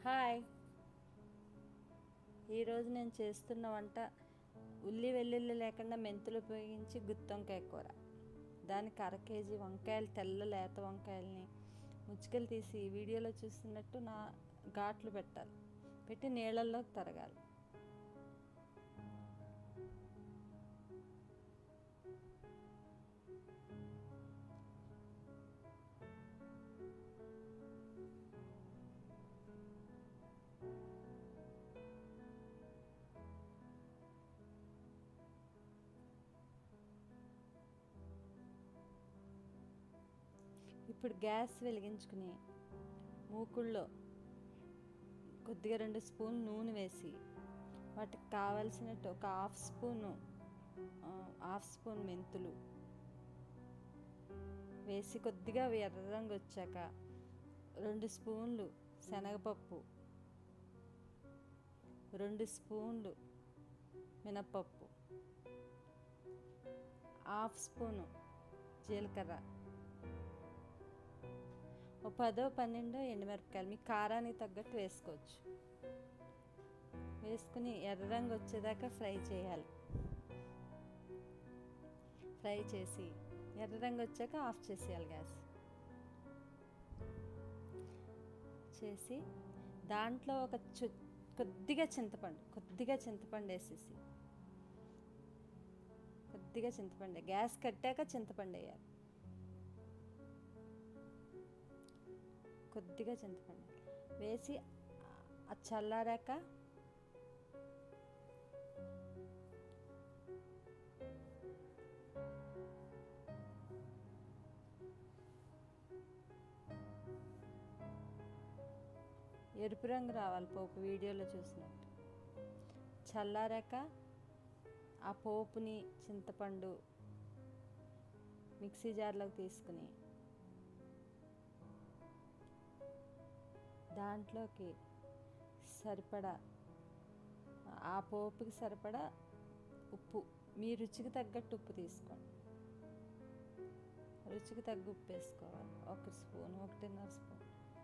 hi ఈరోజు నేను చేస్తున్న వంట ఉల్లి వెల్లుల్లి లేకుండా మెంతులు ఉపయోగించి గుత్తొంకాయ కూర దానికి అర కేజీ వంకాయలు తెల్ల లేత వంకాయల్ని ముచ్చుకలు తీసి వీడియోలో చూస్తున్నట్టు నా ఘాట్లు పెట్టాలి పెట్టి నీళ్ళల్లోకి తరగాలి ఇప్పుడు గ్యాస్ వెలిగించుకుని మూకుళ్ళో కొద్దిగా రెండు స్పూన్ నూనె వేసి వాటికి కావలసినట్టు ఒక హాఫ్ స్పూను ఆ, హాఫ్ స్పూన్ మెంతులు వేసి కొద్దిగా అవి ఎర్ర రంగు వచ్చాక రెండు స్పూన్లు శనగపప్పు రెండు స్పూన్లు మినప్పప్పు హాఫ్ స్పూను జీలకర్ర ఓ పదో పన్నెండో ఎండుమిరపకాయలు మీ కారానికి తగ్గట్టు వేసుకోవచ్చు వేసుకుని ఎర్ర రంగు వచ్చేదాకా ఫ్రై చేయాలి ఫ్రై చేసి ఎర్ర రంగు వచ్చాక ఆఫ్ చేసేయాలి గ్యాస్ చేసి దాంట్లో ఒక చు కొద్దిగా చింతపండు కొద్దిగా చింతపండు వేసేసి కొద్దిగా చింతపండు గ్యాస్ కట్టాక చింతపండు వేయాలి కొద్దిగా చింతపండు వేసి అది చల్లారాక ఎరుపు రంగు రావాలి పోపు వీడియోలో చూసినట్టు చల్లారాక ఆ పోపుని చింతపండు మిక్సీ జార్లోకి తీసుకుని దాంట్లోకి సరిపడా ఆ పోపుకి సరిపడా ఉప్పు మీ రుచికి తగ్గట్టు ఉప్పు తీసుకోండి రుచికి తగ్గ ఉప్పు వేసుకోవాలి ఒక స్పూన్ ఒకటిన్నర స్పూన్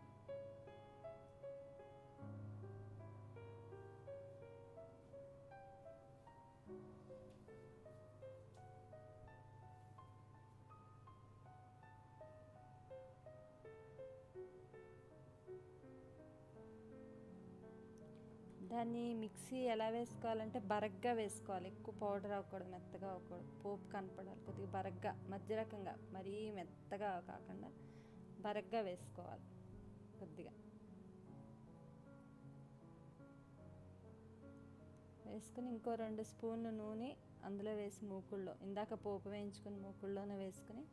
దాన్ని మిక్సీ ఎలా వేసుకోవాలంటే బరగ్గా వేసుకోవాలి ఎక్కువ పౌడర్ అవ్వకూడదు మెత్తగా అవ్వకూడదు పోపు కనపడాలి కొద్దిగా బరగ్గా మధ్య రకంగా మరీ మెత్తగా కాకుండా బరగ్గా వేసుకోవాలి కొద్దిగా వేసుకుని ఇంకో రెండు స్పూన్లు నూనె అందులో వేసి మూకుల్లో ఇందాక పోపు వేయించుకుని మూకుల్లోనే వేసుకుని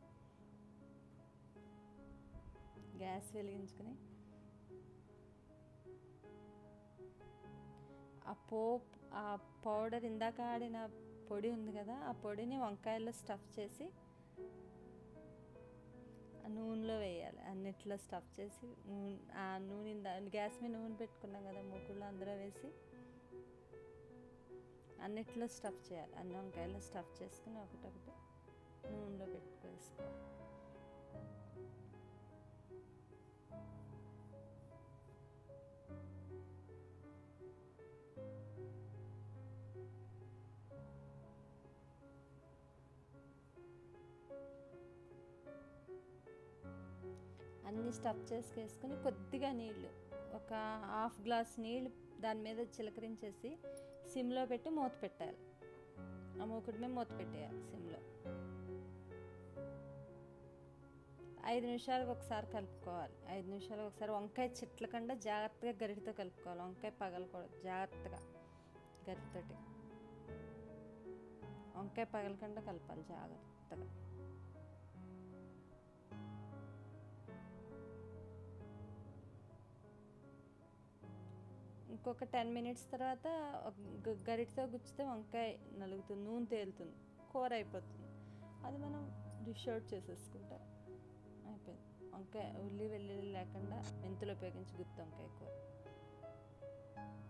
గ్యాస్ వెలిగించుకుని ఆ పోప్ ఆ పౌడర్ ఇందాక ఆడిన పొడి ఉంది కదా ఆ పొడిని వంకాయల్లో స్టఫ్ చేసి ఆ నూనెలో వేయాలి అన్నిట్లో స్టఫ్ చేసి నూనె ఆ నూనె ఇందా- గ్యాస్ మీద నూనె పెట్టుకున్నాం కదా మూకుల్లో అందులో వేసి అన్నిట్లో స్టఫ్ చేయాలి అన్ని వంకాయల్లో స్టఫ్ చేసుకుని ఒకటొకటి నూనెలో పెట్టు వేసుకోవాలి అన్ని స్టఫ్ చేసుకేసుకుని కొద్దిగా నీళ్ళు ఒక హాఫ్ గ్లాస్ నీళ్ళు దాని మీద చిలకరించేసి సిమ్లో పెట్టి మూత పెట్టాలి ఆ మూకుడి మీద మూత పెట్టేయాలి సిమ్లో ఐదు నిమిషాలకు ఒకసారి కలుపుకోవాలి ఐదు నిమిషాలకు ఒకసారి వంకాయ చిట్లకుండా జాగ్రత్తగా గరిటతో కలుపుకోవాలి వంకాయ పగలకూడదు జాగ్రత్తగా గరిటతోటి వంకాయ పగలకుండా కలపాలి జాగ్రత్తగా ఇంకొక టెన్ మినిట్స్ తర్వాత ఒక గ- గరిటతో గుచ్చితే వంకాయ నలుగుతుంది నూనె తేలుతుంది కూర అయిపోతుంది అది మనం డిష్ అవుట్ చేసేసుకుంటే అయిపోయింది వంకాయ ఉల్లి వెల్లుల్లి లేకుండా మెంతులు ఉపయోగించి గుత్తి వంకాయ కూర